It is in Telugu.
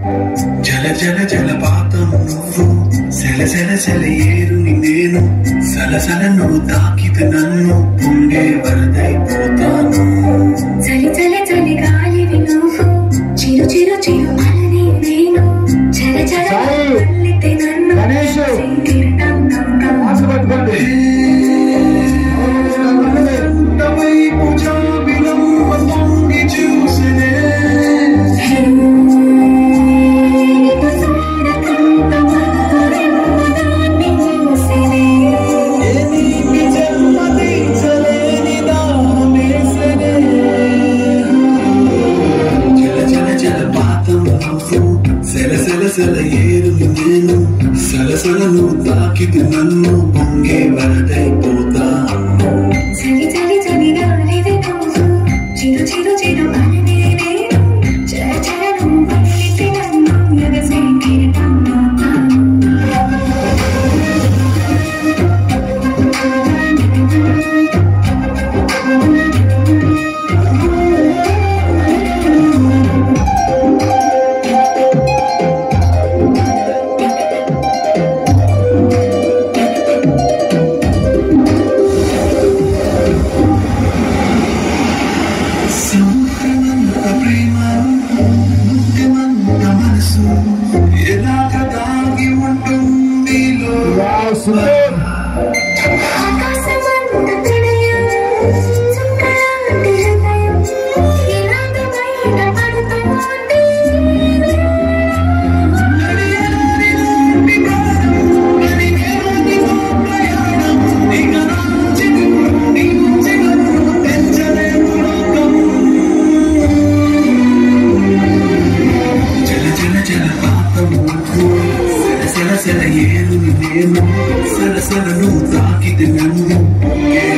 జల జల జలపాతం నువ్వు సెల సెల సెల ఏరుని నేను సలసల నువ్వు తాకితే నన్ను పొంగే వరదైపోతాను చలి చలి చలి గాలివి నువ్వు చిరు చిరు చిరు అలని నేను చల చల సాయి. తల్లితే నన్ను గణేష్. కిరీటం నవ్వుతాం. మాస్క్ పట్టుకోండి వైపు జాబిలమ్మ తొంగి చూసినే నీకు చూడకంత మధురముదాన్ని చూసినే. జల జల జలపాతం నువ్వు సెల సెల సెల ఏరుని నేను సలసల నువ్వు తాకితే నన్ను పొంగే వరదైపోతాను చలి చలి చలి గాలివి నువ్వు చిరు చిరు చిరు అలని నేను చల చల నువ్వు తల్లితే నన్ను ఎగసే కిరీటం నవ్వుతాం. సముద్రమంత ప్రేమ ముఖ్యమంత మనసు ఎలాగ దాగి ఉంటుంది లోలో? వావ్, సూపర్ ఆకాశమంత ప్రణయం, చుక్కలాంటి హృదయం, ఇలాగ బయట పడుతోంది. నడియాడి నుండి ప్రాణం, నడిగేది ఓ ప్రయాణం. ఇక నా చిగురు, నీ చిగురు, పెంచలేము లోకం. జల జల జల పాపం నువ్వు, సెల సెల సెల ఏరుని నేను సలసల నువ్వు తాకితే నన్ను ఏ